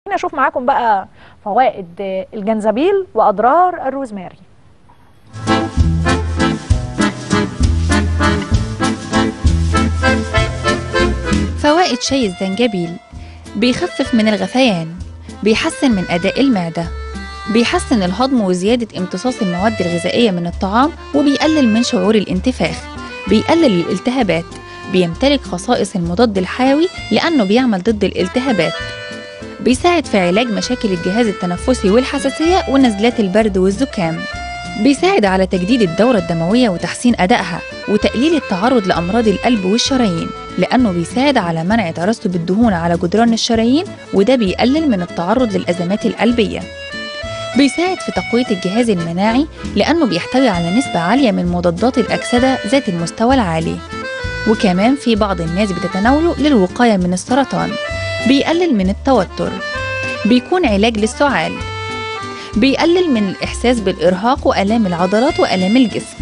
نشوف معاكم بقى فوائد الجنزبيل واضرار الروزماري فوائد شاي الزنجبيل بيخفف من الغثيان بيحسن من أداء المعدة بيحسن الهضم وزيادة امتصاص المواد الغذائية من الطعام وبيقلل من شعور الانتفاخ بيقلل الالتهابات بيمتلك خصائص المضاد الحيوي لأنه بيعمل ضد الالتهابات بيساعد في علاج مشاكل الجهاز التنفسي والحساسية ونزلات البرد والزكام بيساعد على تجديد الدورة الدموية وتحسين أدائها وتقليل التعرض لأمراض القلب والشرايين لأنه بيساعد على منع ترسب الدهون على جدران الشرايين وده بيقلل من التعرض للأزمات القلبية بيساعد في تقوية الجهاز المناعي لأنه بيحتوي على نسبة عالية من مضادات الأكسدة ذات المستوى العالي وكمان في بعض الناس بتتناوله للوقاية من السرطان بيقلل من التوتر بيكون علاج للسعال بيقلل من الإحساس بالإرهاق وآلام العضلات وآلام الجسم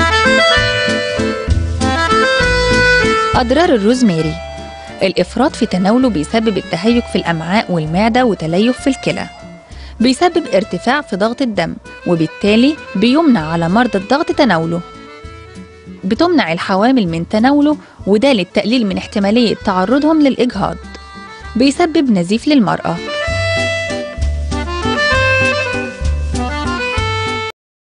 أضرار الروزماري الإفراط في تناوله بيسبب التهيج في الأمعاء والمعدة وتليف في الكلى بيسبب ارتفاع في ضغط الدم وبالتالي بيمنع على مرضى الضغط تناوله بتمنع الحوامل من تناوله وده للتقليل من احتمالية تعرضهم للإجهاض بيسبب نزيف للمرأة